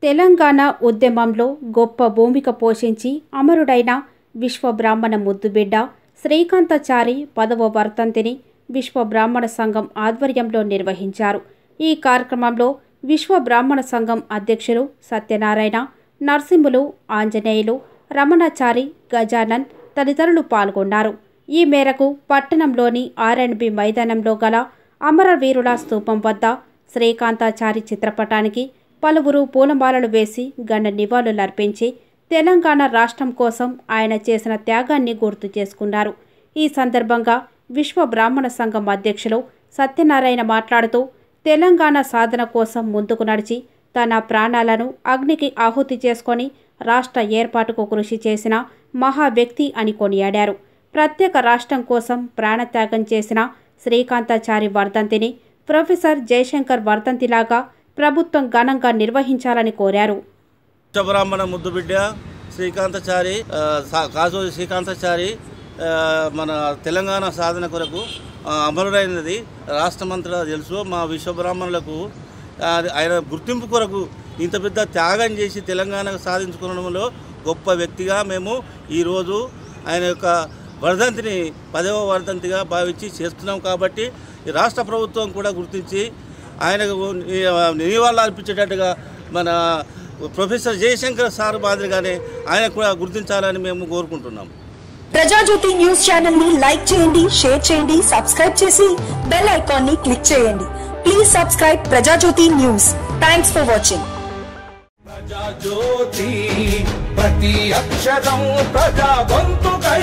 తెలంగాణ ఉద్యమంలో గొప్ప భూమిక పోషించి అమరుడైన విశ్వ బ్రాహ్మణ ముద్దుబిడ్డ శ్రీకాంతాచారి పదవ వర్ధంతిని విశ్వ బ్రాహ్మణ సంఘం ఆధ్వర్యంలో నిర్వహించారు ఈ కార్యక్రమంలో విశ్వ బ్రాహ్మణ సంఘం అధ్యక్షులు సత్యనారాయణ నరసింహులు ఆంజనేయులు రమణాచారి గజానన్ తదితరులు పాల్గొన్నారు ఈ మేరకు పట్టణంలోని ఆర్ఎండ్బి మైదానంలో గల అమరవీరుల స్తూపం వద్ద శ్రీకాంతాచారి చిత్రపటానికి పలువురు పూలమాలలు వేసి గండ నివాళులర్పించి తెలంగాణ రాష్ట్రం కోసం ఆయన చేసిన త్యాగాన్ని గుర్తు చేసుకున్నారు ఈ సందర్భంగా విశ్వ బ్రాహ్మణ సంఘం అధ్యక్షులు సత్యనారాయణ మాట్లాడుతూ తెలంగాణ సాధన కోసం ముందుకు నడిచి తన ప్రాణాలను అగ్నికి ఆహుతి చేసుకొని రాష్ట్ర ఏర్పాటుకు కృషి చేసిన మహా వ్యక్తి అని కొనియాడారు ప్రత్యేక రాష్ట్రం కోసం ప్రాణత్యాగం చేసిన శ్రీకాంతాచారి వర్ధంతిని ప్రొఫెసర్ జయశంకర్ వర్ధంతిలాగా ప్రభుత్వం ఘనంగా నిర్వహించాలని కోరారు బ్రాహ్మణ ముద్దుబిడ్డ శ్రీకాంతచారి ఆ, సా- కాసోజి శ్రీకాంతచారి ఆ, మన తెలంగాణ సాధన కొరకు ఆ, అమరుడైనది రాష్ట్రమంతటా తెలుసు మా విశ్వబ్రాహ్మణులకు ఆ, ఆయన గుర్తింపు కొరకు ఇంత పెద్ద త్యాగం చేసి తెలంగాణ సాధించుకోవడంలో గొప్ప వ్యక్తిగా మేము ఈరోజు ఆయన యొక్క వర్ధంతిని పదవ వర్ధంతిగా భావించి చేస్తున్నాం కాబట్టి ఈ రాష్ట్ర ప్రభుత్వం కూడా గుర్తించి ఆయనకు నివాళులు అర్పించేటట్టుగా మన ప్రొఫెసర్ జయశంకర్ సార్ మాదిరిగానే ఆయన కూడా గుర్తించాలని మేము కోరుకుంటున్నాం ప్రజాజ్యోతి న్యూస్ ఛానల్ ని లైక్ చేయండి షేర్ చేయండి సబ్స్క్రైబ్ చేసి బెల్ ఐకాన్ ని క్లిక్ చేయండి please subscribe Prajajyothi news thanks for watching Prajajyothi ప్రతి అక్షరం ప్రజా గొంతుకై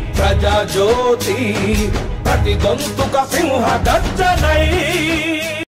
ప్రజాజ్యోతి ప్రతి గొంతుక సింహ గర్జనై